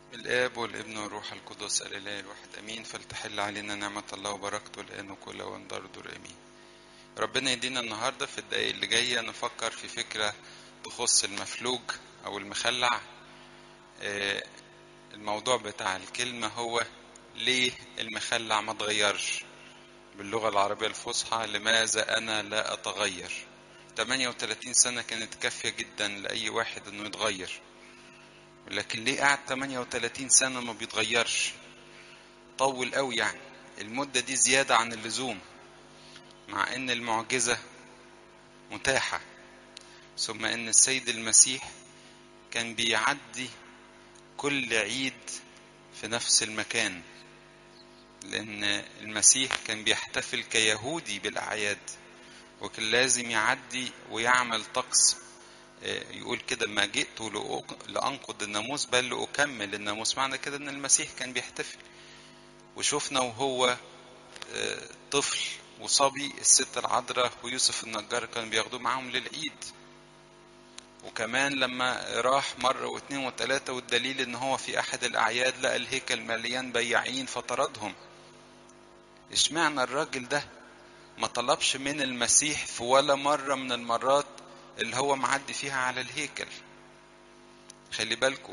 الآب والابن والروح القدس الإله الواحد أمين فلتحل علينا نعمة الله وبركته الآن وكل وندر دور أمين ربنا يدينا النهاردة في الدقايق اللي جاية نفكر في فكرة تخص المفلوج أو المخلع آه، الموضوع بتاع الكلمة هو ليه المخلع ما اتغيرش باللغة العربية الفصحى لماذا أنا لا أتغير 38 سنة كانت كافية جدا لأي واحد إنه يتغير لكن ليه قعد 38 سنة ما بيتغيرش طول قوي يعني المدة دي زيادة عن اللزوم مع ان المعجزة متاحة ثم ان السيد المسيح كان بيعدي كل عيد في نفس المكان لان المسيح كان بيحتفل كيهودي بالاعياد وكان لازم يعدي ويعمل طقس يقول كده ما جئت لأنقض الناموس بل لأكمل الناموس معنى كده إن المسيح كان بيحتفل وشفنا وهو طفل وصبي الست العذراء ويوسف النجار كانوا بياخدوه معاهم للعيد وكمان لما راح مرة واثنين وثلاثة والدليل ان هو في احد الاعياد لقى الهيكل مليان بياعين فطردهم اشمعنى الراجل ده ما طلبش من المسيح في ولا مرة من المرات اللي هو معدي فيها على الهيكل خلي بالكم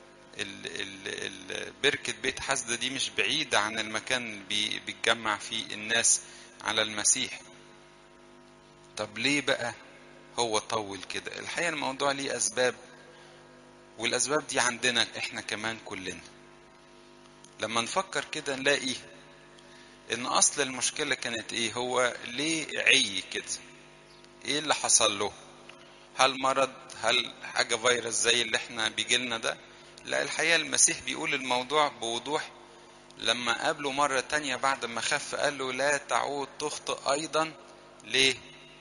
بركة بيت حسدة دي مش بعيدة عن المكان اللي بيتجمع فيه الناس على المسيح طب ليه بقى هو طول كده الحقيقة الموضوع ليه أسباب والأسباب دي عندنا إحنا كمان كلنا لما نفكر كده نلاقي إن أصل المشكلة كانت إيه هو ليه عي كده إيه اللي حصل له هل مرض هل حاجة فيروس زي اللي احنا بيجيلنا ده لا الحقيقة المسيح بيقول الموضوع بوضوح لما قابله مرة تانية بعد ما خف قال له لا تعود تخطئ أيضا ليه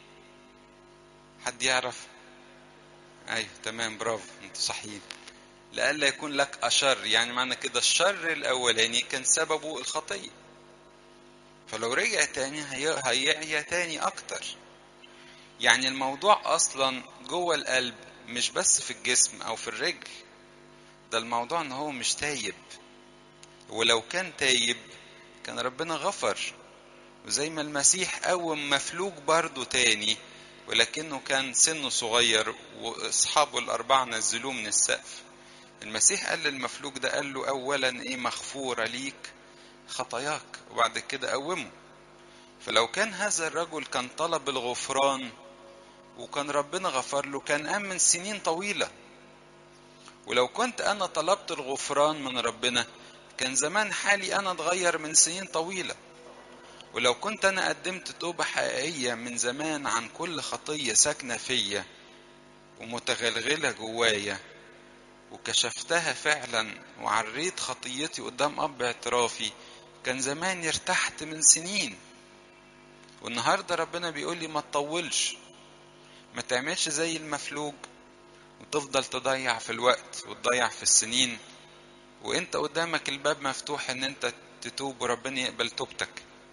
حد يعرف أيوه تمام برافو انتوا صحيين لألا يكون لك أشر يعني معنى كده الشر الأولاني كان سببه الخطية فلو رجع تاني هيعيا تاني أكتر يعني الموضوع اصلا جوه القلب مش بس في الجسم او في الرجل ده الموضوع ان هو مش تايب ولو كان تايب كان ربنا غفر وزي ما المسيح قوم مفلوج برضه تاني ولكنه كان سنه صغير واصحابه الاربعه نزلوه من السقف المسيح قال للمفلوج ده قال له اولا ايه مغفوره ليك خطاياك وبعد كده قومه فلو كان هذا الرجل كان طلب الغفران وكان ربنا غفر له كان قام من سنين طويلة ولو كنت أنا طلبت الغفران من ربنا كان زمان حالي أنا اتغير من سنين طويلة ولو كنت أنا قدمت توبة حقيقية من زمان عن كل خطية ساكنة فيا ومتغلغلة جوايا وكشفتها فعلا وعريت خطيتي قدام أب اعترافي كان زمان ارتحت من سنين والنهاردة ربنا بيقول لي ما تطولش ما تعملش زي المفلوج وتفضل تضيع في الوقت وتضيع في السنين وانت قدامك الباب مفتوح ان انت تتوب وربنا يقبل توبتك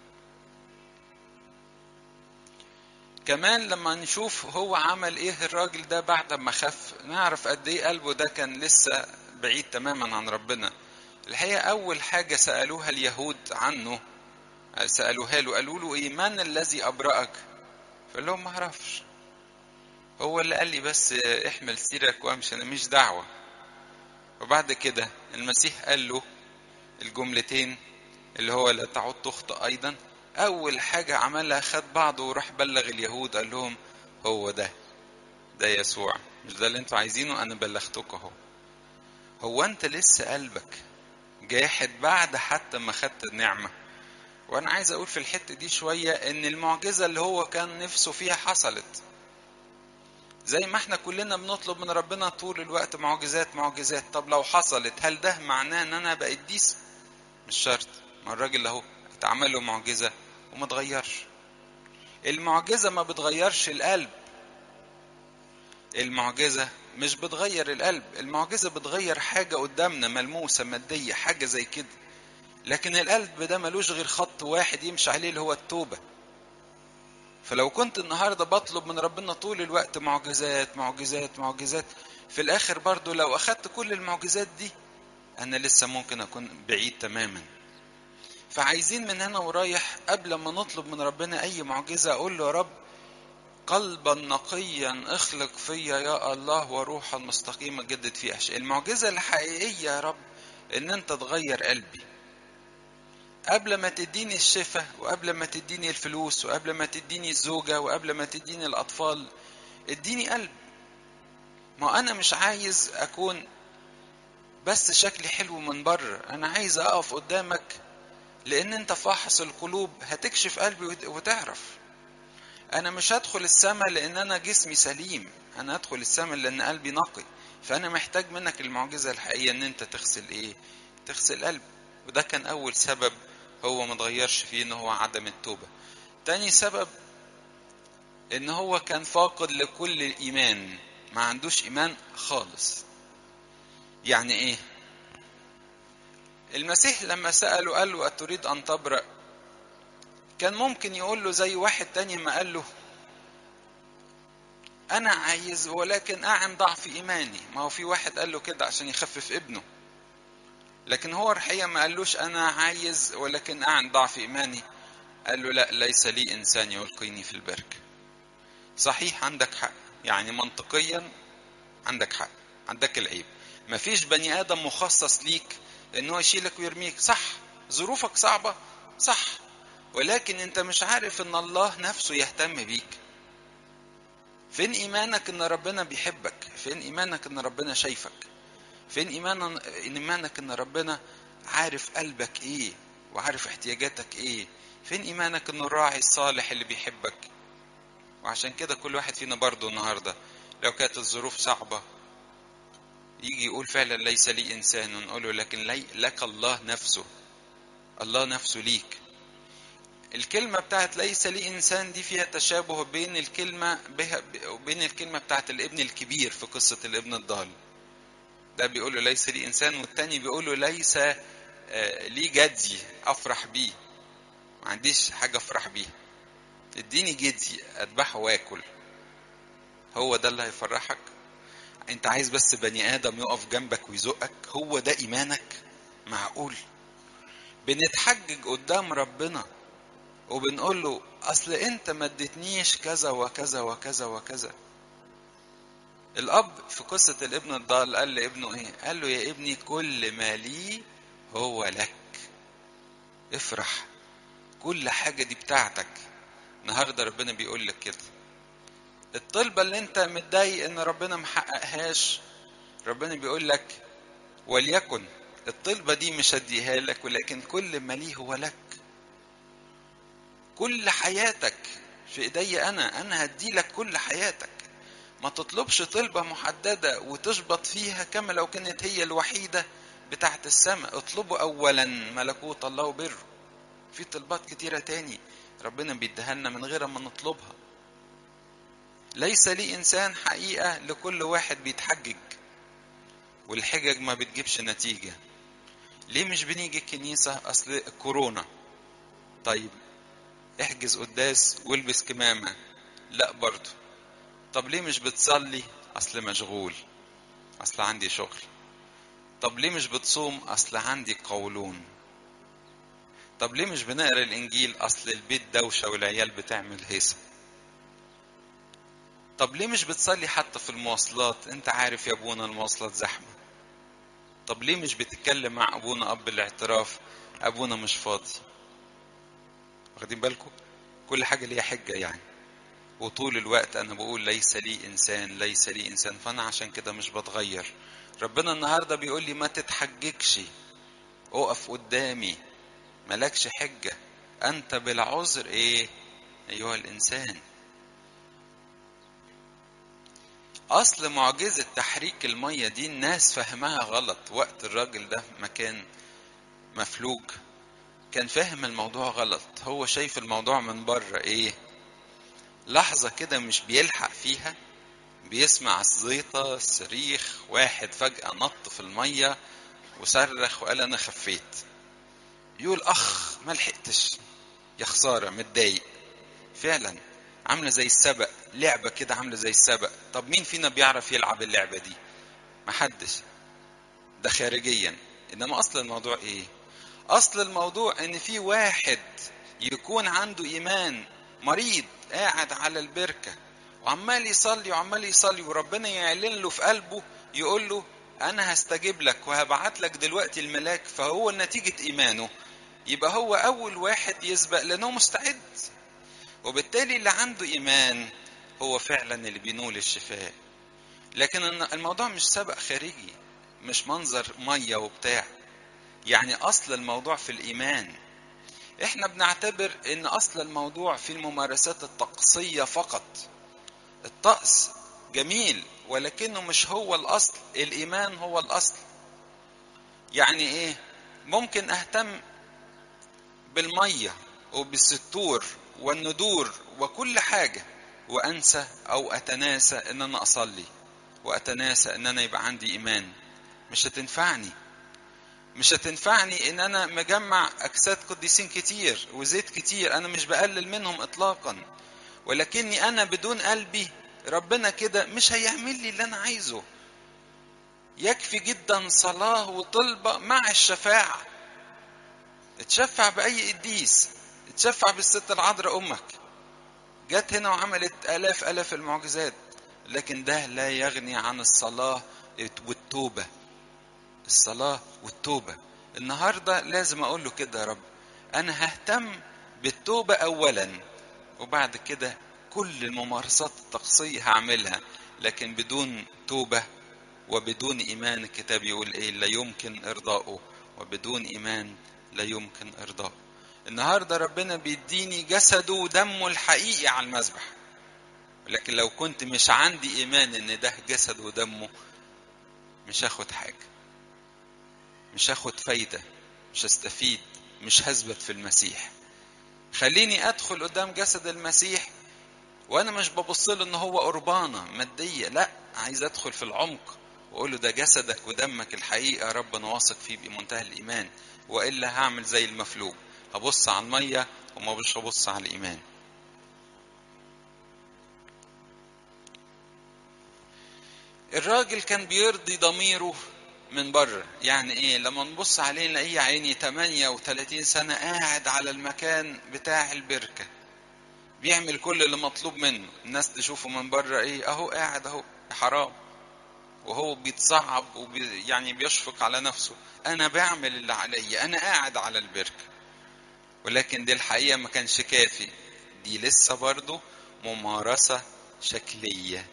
كمان لما نشوف هو عمل ايه الراجل ده بعد ما خف نعرف قد ايه قلبه ده كان لسه بعيد تماما عن ربنا الحقيقة أول حاجة سألوها اليهود عنه سألوها له قالوا له إيه من الذي أبرأك فقال لهم ما أعرفش هو اللي قال لي بس احمل سيرك وامشي أنا مش دعوة وبعد كده المسيح قال له الجملتين اللي هو لا تعود تخطئ أيضا أول حاجة عملها خد بعضه وراح بلغ اليهود قال لهم هو ده ده يسوع مش ده اللي انتوا عايزينه أنا بلغتكم أهو هو أنت لسه قلبك جاحد بعد حتى ما خدت النعمه وانا عايز اقول في الحته دي شويه ان المعجزه اللي هو كان نفسه فيها حصلت زي ما احنا كلنا بنطلب من ربنا طول الوقت معجزات معجزات طب لو حصلت هل ده معناه ان انا بقيت ديس مش شرط ما الراجل اهو اتعمل له معجزه وما اتغيرش المعجزه ما بتغيرش القلب المعجزه مش بتغير القلب المعجزه بتغير حاجه قدامنا ملموسه ماديه حاجه زي كده لكن القلب ده ملوش غير خط واحد يمشي عليه اللي هو التوبة فلو كنت النهاردة بطلب من ربنا طول الوقت معجزات معجزات معجزات في الآخر برضو لو أخدت كل المعجزات دي انا لسه ممكن اكون بعيد تماما فعايزين من هنا ورايح قبل ما نطلب من ربنا اي معجزه اقول له يا رب قلبا نقيا اخلق فيا يا الله وروحا مستقيما جدد في اشياء المعجزه الحقيقيه يا رب ان انت تغير قلبي قبل ما تديني الشفاء وقبل ما تديني الفلوس وقبل ما تديني الزوجة وقبل ما تديني الأطفال اديني قلب ما أنا مش عايز أكون بس شكلي حلو من بره أنا عايز أقف قدامك لأن أنت فاحص القلوب هتكشف قلبي وتعرف أنا مش هدخل السماء لأن أنا جسمي سليم أنا هدخل السماء لأن قلبي نقي فأنا محتاج منك المعجزة الحقيقية إن أنت تغسل إيه؟ تغسل قلب وده كان أول سبب هو ما اتغيرش فيه ان هو عدم التوبه تاني سبب ان هو كان فاقد لكل الايمان ما عندوش ايمان خالص يعني ايه المسيح لما سأله قال له أتريد أن تبرأ كان ممكن يقول له زي واحد تاني ما قال له أنا عايز ولكن أعن ضعف إيماني ما هو في واحد قال له كده عشان يخفف ابنه لكن هو الحقيقة ما قالوش أنا عايز ولكن أعن ضعف إيماني قال له لا ليس لي إنسان يلقيني في البركة صحيح عندك حق يعني منطقيا عندك حق عندك العيب مفيش بني آدم مخصص ليك إنه يشيلك ويرميك صح ظروفك صعبة صح ولكن أنت مش عارف إن الله نفسه يهتم بيك فين إيمانك إن ربنا بيحبك فين إيمانك إن ربنا شايفك فين إيمان إيمانك إن ربنا عارف قلبك إيه وعارف احتياجاتك إيه فين إيمانك إنه الراعي الصالح اللي بيحبك وعشان كده كل واحد فينا برضه النهاردة لو كانت الظروف صعبة يجي يقول فعلا ليس لي إنسان ونقول له لكن لي لك الله نفسه الله نفسه ليك الكلمة بتاعت ليس لي إنسان دي فيها تشابه بين الكلمة بين الكلمة بتاعت الابن الكبير في قصة الابن الضال ده بيقول له ليس لي انسان والتاني بيقول له ليس لي جدي افرح بيه ما عنديش حاجه افرح بيها اديني جدي اذبحه واكل هو ده اللي هيفرحك انت عايز بس بني ادم يقف جنبك ويزقك هو ده ايمانك معقول بنتحجج قدام ربنا وبنقول له اصل انت ما اديتنيش كذا وكذا وكذا وكذا الاب في قصه الابن الضال قال لابنه ايه قال له يا ابني كل ما لي هو لك افرح كل حاجه دي بتاعتك النهارده ربنا بيقول لك كده الطلبه اللي انت متضايق ان ربنا محققهاش ربنا بيقول لك وليكن الطلبه دي مش هديها لك ولكن كل ما لي هو لك كل حياتك في ايدي انا انا هدي لك كل حياتك ما تطلبش طلبة محددة وتشبط فيها كما لو كانت هي الوحيدة بتاعت السماء اطلبوا أولا ملكوت الله وبره في طلبات كتيرة تاني ربنا بيديها لنا من غير ما نطلبها ليس لي إنسان حقيقة لكل واحد بيتحجج والحجج ما بتجيبش نتيجة ليه مش بنيجي الكنيسة أصل كورونا طيب احجز قداس والبس كمامة لا برضه طب ليه مش بتصلي اصل مشغول اصل عندي شغل طب ليه مش بتصوم اصل عندي قولون طب ليه مش بنقرا الانجيل اصل البيت دوشه والعيال بتعمل هيصه طب ليه مش بتصلي حتى في المواصلات انت عارف يا ابونا المواصلات زحمه طب ليه مش بتتكلم مع ابونا اب الاعتراف ابونا مش فاضي واخدين بالكم كل حاجه ليها حجه يعني وطول الوقت انا بقول ليس لي انسان ليس لي انسان فانا عشان كده مش بتغير ربنا النهارده بيقول لي ما تتحججش اقف قدامي ملكش حجه انت بالعذر ايه ايها الانسان اصل معجزه تحريك الميه دي الناس فهمها غلط وقت الراجل ده مكان مفلوج كان فاهم الموضوع غلط هو شايف الموضوع من بره ايه لحظة كده مش بيلحق فيها بيسمع الزيطة صريخ واحد فجأة نط في المية وصرخ وقال أنا خفيت يقول أخ ما لحقتش يا خسارة متضايق فعلا عاملة زي السبق لعبة كده عاملة زي السبق طب مين فينا بيعرف يلعب اللعبة دي محدش ده خارجيا انما اصل الموضوع ايه اصل الموضوع ان في واحد يكون عنده ايمان مريض قاعد على البركه وعمال يصلي وعمال يصلي وربنا يعلن له في قلبه يقول له انا هستجيب لك وهبعت لك دلوقتي الملاك فهو نتيجه ايمانه يبقى هو اول واحد يسبق لانه مستعد وبالتالي اللي عنده ايمان هو فعلا اللي بينول الشفاء لكن الموضوع مش سبق خارجي مش منظر ميه وبتاع يعني اصل الموضوع في الايمان احنا بنعتبر ان اصل الموضوع في الممارسات الطقسيه فقط الطقس جميل ولكنه مش هو الاصل الايمان هو الاصل يعني ايه ممكن اهتم بالميه وبالستور والندور وكل حاجه وانسى او اتناسى ان انا اصلي واتناسى ان انا يبقى عندي ايمان مش هتنفعني مش هتنفعني ان انا مجمع اجساد قديسين كتير وزيت كتير انا مش بقلل منهم اطلاقا ولكني انا بدون قلبي ربنا كده مش هيعمل لي اللي انا عايزه يكفي جدا صلاة وطلبة مع الشفاعة اتشفع بأي قديس اتشفع بالست العذراء أمك جت هنا وعملت آلاف آلاف المعجزات لكن ده لا يغني عن الصلاة والتوبة الصلاة والتوبة النهاردة لازم أقول له كده يا رب أنا ههتم بالتوبة أولا وبعد كده كل الممارسات الطقسية هعملها لكن بدون توبة وبدون إيمان الكتاب يقول إيه لا يمكن إرضائه وبدون إيمان لا يمكن إرضائه النهاردة ربنا بيديني جسده ودمه الحقيقي على المذبح لكن لو كنت مش عندي إيمان إن ده جسد ودمه مش هاخد حاجة مش هاخد فايدة مش هستفيد مش هثبت في المسيح خليني أدخل قدام جسد المسيح وانا مش ببص له ان هو قربانه ماديه لا عايز ادخل في العمق واقول له ده جسدك ودمك الحقيقه يا رب انا واثق فيه بمنتهى الايمان والا هعمل زي المفلوج هبص على الميه وما مش هبص على الايمان الراجل كان بيرضي ضميره من بره يعني ايه لما نبص عليه نلاقيه يا عيني 38 سنه قاعد على المكان بتاع البركه بيعمل كل اللي مطلوب منه الناس تشوفه من بره ايه اهو قاعد اهو حرام وهو بيتصعب وبي يعني بيشفق على نفسه انا بعمل اللي عليا انا قاعد على البركه ولكن دي الحقيقه ما كانش كافي دي لسه برضه ممارسه شكليه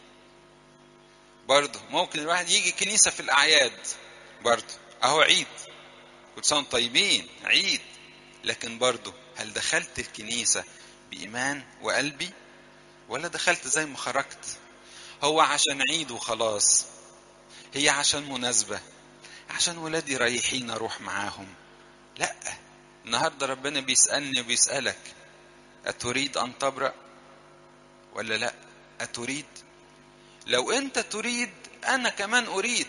برضه ممكن الواحد يجي كنيسه في الاعياد برضه اهو عيد كل سنه طيبين عيد لكن برضه هل دخلت الكنيسه بإيمان وقلبي ولا دخلت زي ما خرجت هو عشان عيد وخلاص هي عشان مناسبة عشان ولادي رايحين أروح معاهم لا النهاردة ربنا بيسألني وبيسألك أتريد أن تبرأ ولا لا أتريد لو أنت تريد أنا كمان أريد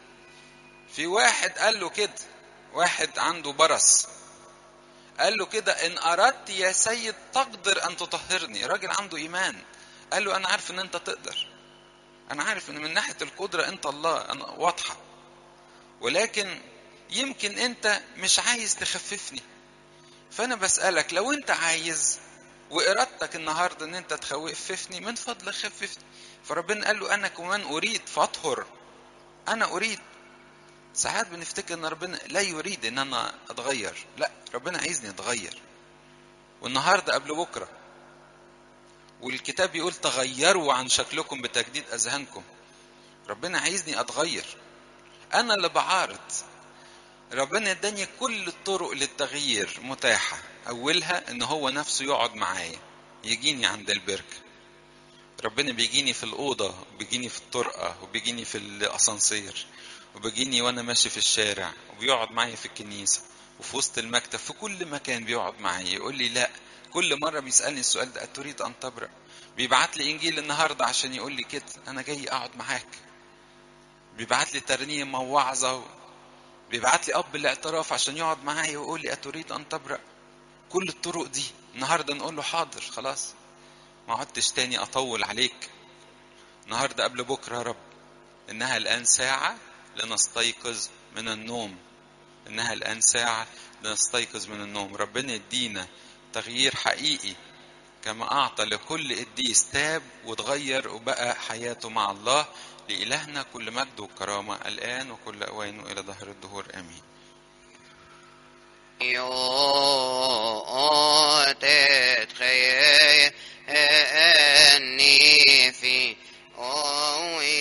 في واحد قال له كده واحد عنده برص قال له كده ان اردت يا سيد تقدر ان تطهرني راجل عنده ايمان قال له انا عارف ان انت تقدر انا عارف ان من ناحيه القدره انت الله انا واضحه ولكن يمكن انت مش عايز تخففني فانا بسالك لو انت عايز وارادتك النهارده ان انت تخففني من فضلك خففني فربنا قال له انا كمان اريد فاطهر انا اريد ساعات بنفتكر ان ربنا لا يريد ان انا اتغير لا ربنا عايزني اتغير والنهارده قبل بكره والكتاب يقول تغيروا عن شكلكم بتجديد اذهانكم ربنا عايزني اتغير انا اللي بعارض ربنا اداني كل الطرق للتغيير متاحه اولها ان هو نفسه يقعد معايا يجيني عند البركه ربنا بيجيني في الاوضه وبيجيني في الطرقه وبيجيني في الاسانسير وبيجيني وانا ماشي في الشارع وبيقعد معايا في الكنيسه وفي وسط المكتب في كل مكان بيقعد معايا يقول لي لا كل مره بيسالني السؤال ده اتريد ان تبرأ بيبعت لي انجيل النهارده عشان يقول لي كده انا جاي اقعد معاك بيبعت لي ترنيمه ووعظه بيبعت لي اب الاعتراف عشان يقعد معايا ويقول لي اتريد ان تبرأ كل الطرق دي النهارده نقول له حاضر خلاص ما عدتش تاني اطول عليك النهارده قبل بكره يا رب انها الان ساعه لنستيقظ من النوم إنها الآن ساعة لنستيقظ من النوم ربنا يدينا تغيير حقيقي كما أعطى لكل قديس تاب وتغير وبقى حياته مع الله لإلهنا كل مجد وكرامة الآن وكل أوان وإلى ظهر الدهور آمين يوتت خير